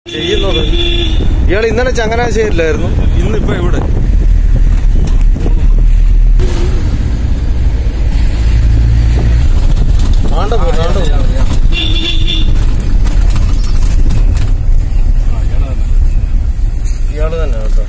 ചെയ്യുന്നത് ഇയാൾ ഇന്നലെ ചങ്ങനാശ്ശേരിയിലായിരുന്നു ഇന്നിപ്പോ ഇവിടെ ആണ്ട പോ ആണ്ട പോ ഇയാള് തന്നെ കേട്ടോ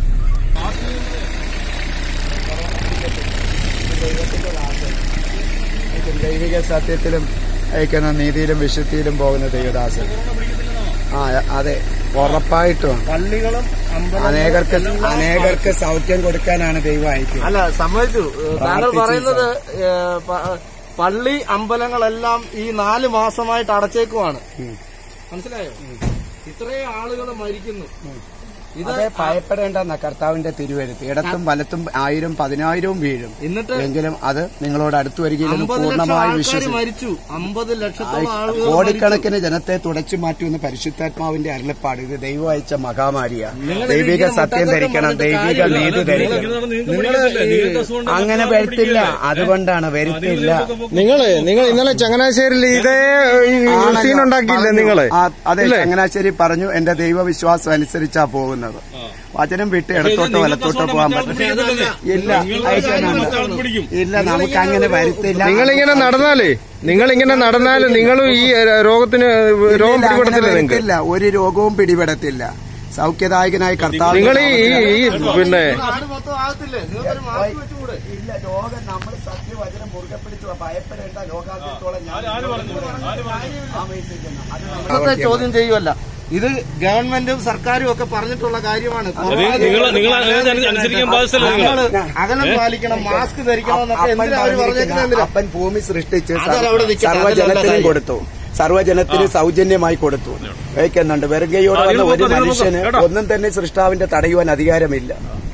ദൈവിക സത്യത്തിലും അയക്കുന്ന നീതിയിലും വിശുദ്ധിയിലും പോകുന്ന ദൈവദാസൻ ആ അതെ ഉറപ്പായിട്ടും പള്ളികളും അനേകർക്ക് അനേകർക്ക് സൗഖ്യം കൊടുക്കാനാണ് ദൈവം അയക്കുന്നത് അല്ല സമ്മതിച്ചു താങ്കൾ പ്രാർത്ഥിച്ചു പറയുന്നത് ഏ, പ- പള്ളി അമ്പലങ്ങളെല്ലാം ഈ നാല് മാസമായിട്ട് അടച്ചേക്കുവാണ് ഉം. മനസ്സിലായോ ഇത്രയും ആളുകൾ മരിക്കുന്നു ഇത് അതെ ഭയപ്പെടേണ്ടെന്ന കർത്താവിന്റെ തിരുവരുത്ത് ഇടത്തും വലത്തും ആയിരം പതിനായിരവും വീഴും എന്നിട്ട് എങ്കിലും അത് നിങ്ങളോട് അടുത്തു വരികയിലും അമ്പത് ലക്ഷം പൂർണ്ണമായി ആൾക്കാർ വിശ്വസിക്കും മരിച്ചു അമ്പത് ലക്ഷത്തോളം ആളുകൾ കോടിക്കണക്കിന് ജനത്തെ തുടച്ചു മാറ്റുമെന്ന് പരിശുദ്ധാത്മാവിന്റെ അരുളപ്പാട് ഇത് ദൈവം അയച്ച മഹാമാരിയ നിങ്ങൾ ദൈവിക ഇതിങ്ങനെ സത്യം മുട്ടത്തക്കം ധരിക്കണം പറഞ്ഞിട്ട് ദൈവിക കാര്യമില്ല. നീതി ധരിക്കണം നിങ്ങള് അങ്ങനെ വരുത്തില്ല അതുകൊണ്ടാണ് വരുത്തില്ല നിങ്ങള് നിങ്ങൾ ഇന്നലെ ചങ്ങനാശ്ശേരിയിൽ ഇതേ ആണല്ലോ. സീൻ ഉണ്ടാക്കിയില്ലേ പറഞ്ഞു. നിങ്ങള് ആ, അതെ ചങ്ങനാശ്ശേരി പറഞ്ഞു എന്റെ ദൈവവിശ്വാസം അനുസരിച്ചാ പോകുന്നത് വചനം വിട്ട് ഇടത്തോട്ടോ വലത്തോട്ടോ പോകാൻ പറ്റില്ല ഇല്ല അയക്കാനാണ്. ഇല്ല നമുക്ക് അങ്ങനെ വരുത്തില്ല നിങ്ങളിങ്ങനെ നടന്നാലേ നിങ്ങളിങ്ങനെ നടന്നാല് നിങ്ങളും ഈ ഏ, രോഗത്തിന് രോഗം ഇല്ല, അങ്ങനെ പിടിപെടത്തില്ല നിങ്ങൾക്ക് വരുത്തില്ല ഒരു രോഗവും പിടിപെടത്തില്ല സൗഖ്യദായകനായ കർത്താവ് നിങ്ങൾ ഈ ഈ പിന്നെ നാട് മൊത്തം ആകത്തില്ലേ നിങ്ങൾക്കൊരു മാസ്ക് വെച്ചുകൂടെ ഇല്ല രോഗം നമ്മൾ സത്യവചനം മുറുകെ പിടിച്ചു ഭയപ്പെടേണ്ട ലോകാന്ത്യത്തോളം ഞാൻ ആമേസിക്കുന്നു. അത് നമ്മൾ ഇന്നത്തെ ചോദ്യം ചെയ്യുമല്ല ഇത് ഗവൺമെന്റും സർക്കാരും ഒക്കെ പറഞ്ഞിട്ടുള്ള കാര്യമാണ് നിങ്ങൾ നിങ്ങൾ അനുസരിക്കാൻ ബാധ്യസ്ഥല്ല നിങ്ങൾ നമ്മള് അകലം പാലിക്കണം മാസ്ക് ധരിക്കണം എന്നൊക്കെ അപ്പൻ എന്തിനാ അവര് പറഞ്ഞിരിക്കുന്ന പറഞ്ഞേക്കുന്നത് എന്തിനാ? അപ്പൻ ഭൂമി സൃഷ്ടിച്ച് അതല്ല അവിടെ നിൽക്കട്ടെ, സർവ്വജനത്തിനും അതല്ല കൊടുത്തു സർവ്വജനത്തിന് സൗജന്യമായി കൊടുത്തു വയ്ക്കുന്നുണ്ട് വെറുങ്കയോട് വന്ന ഒരു അതിന് മനുഷ്യന് കേട്ടോ. ഒന്നും തന്നെ സൃഷ്ടാവിന്റെ തടയുവാൻ അധികാരമില്ല